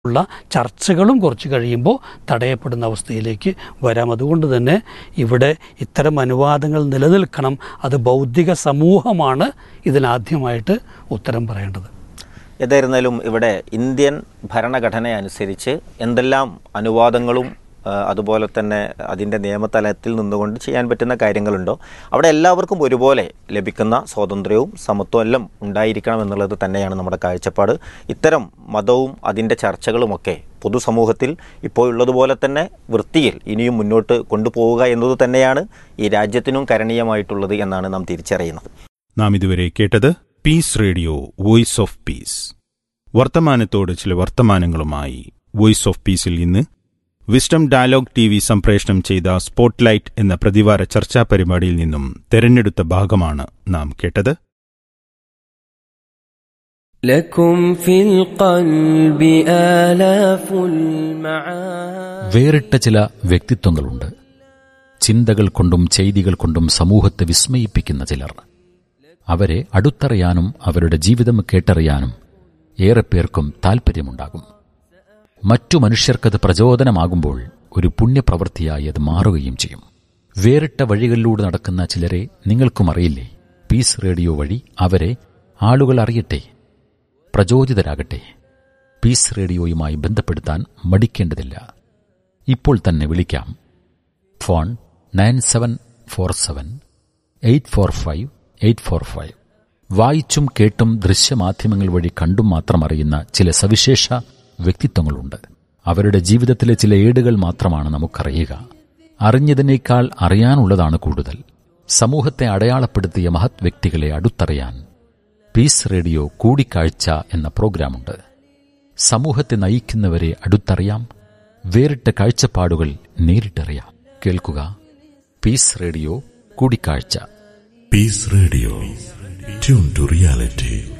ഉള്ള ചർച്ചകളും കുറച്ച് കഴിയുമ്പോൾ തടയപ്പെടുന്ന അവസ്ഥയിലേക്ക് വരാം അതുകൊണ്ട് തന്നെ ഇവിടെ ഇത്തരം അനുവാദങ്ങൾ നിലനിൽക്കണം അത് ബൗദ്ധിക സമൂഹമാണ് ഇതിനാദ്യമായിട്ട് ഉത്തരം പറയേണ്ടത് ഏതായിരുന്നാലും ഇവിടെ ഇന്ത്യൻ ഭരണഘടന അനുസരിച്ച് എന്തെല്ലാം അനുവാദങ്ങളും ആ, അതുപോലെ തന്നെ അതിൻ്റെ നിയമതലത്തിൽ നിന്നുകൊണ്ട് ചെയ്യാൻ പറ്റുന്ന കാര്യങ്ങളുണ്ടോ അവിടെ എല്ലാവർക്കും ഒരുപോലെ ലഭിക്കുന്ന സ്വാതന്ത്ര്യവും സമത്വവും എല്ലാം ഉണ്ടായിരിക്കണം എന്നുള്ളത് തന്നെയാണ് നമ്മുടെ കാഴ്ചപ്പാട് ഇത്തരം മതവും അതിൻ്റെ ചർച്ചകളുമൊക്കെ പൊതുസമൂഹത്തിൽ ഇപ്പോൾ ഉള്ളതുപോലെ തന്നെ വൃത്തിയിൽ ഇനിയും മുന്നോട്ട് കൊണ്ടുപോവുക എന്നത് തന്നെയാണ് ഈ രാജ്യത്തിനും കരണീയമായിട്ടുള്ളത് എന്നാണ് നാം തിരിച്ചറിയുന്നത് നാം ഇതുവരെ കേട്ടത് peace radio voice of peace വർത്തമാനത്തോട് ചില വർത്തമാനങ്ങളുമായി വോയിസ് ഓഫ് പീസിൽ ഇന്ന് വിസ്ഡം ഡയലോഗ് ടി വി സംപ്രേഷണം ചെയ്ത സ്പോട്ട്ലൈറ്റ് എന്ന പ്രതിവാര ചർച്ചാ പരിപാടിയിൽ നിന്നും തെരഞ്ഞെടുത്ത ഭാഗമാണ് നാം കേട്ടത് لكم في القلب آلاف المعاني വേറിട്ട ചില വ്യക്തിത്വങ്ങളുണ്ട് ചിന്തകൾ കൊണ്ടും ചെയ്തികൾ കൊണ്ടും സമൂഹത്തെ വിസ്മയിപ്പിക്കുന്ന ചിലർ അവരെ അടുത്തറിയാനും അവരുടെ ജീവിതം കേട്ടറിയാനും ഏറെ പേർക്കും താൽപ്പര്യമുണ്ടാകും മറ്റു മനുഷ്യർക്കത് പ്രചോദനമാകുമ്പോൾ ഒരു പുണ്യപ്രവൃത്തിയായി അത് മാറുകയും ചെയ്യും വേറിട്ട വഴികളിലൂടെ നടക്കുന്ന ചിലരെ നിങ്ങൾക്കും അറിയില്ലേ പീസ് റേഡിയോ വഴി അവരെ ആളുകൾ അറിയട്ടെ പ്രചോദിതരാകട്ടെ പീസ് റേഡിയോയുമായി ബന്ധപ്പെടുത്താൻ മടിക്കേണ്ടതില്ല ഇപ്പോൾ തന്നെ വിളിക്കാം phone nine seven four seven eight four five eight four five വായിച്ചും കേട്ടും ദൃശ്യമാധ്യമങ്ങൾ വഴി കണ്ടും മാത്രം അറിയുന്ന ചില സവിശേഷ വ്യക്തിത്വങ്ങളുണ്ട് അവരുടെ ജീവിതത്തിലെ ചില ഏടുകൾ മാത്രമാണ് നമുക്കറിയുക അറിഞ്ഞതിനേക്കാൾ അറിയാനുള്ളതാണ് കൂടുതൽ സമൂഹത്തെ അടയാളപ്പെടുത്തിയ മഹത് വ്യക്തികളെ അടുത്തറിയാൻ പീസ് റേഡിയോ കൂടിക്കാഴ്ച എന്ന പ്രോഗ്രാമുണ്ട് സമൂഹത്തെ നയിക്കുന്നവരെ അടുത്തറിയാം വേറിട്ട കാഴ്ചപ്പാടുകൾ നേരിട്ടറിയാം കേൾക്കുക പീസ് റേഡിയോ കൂടിക്കാഴ്ച Peace Radio. Tune to reality.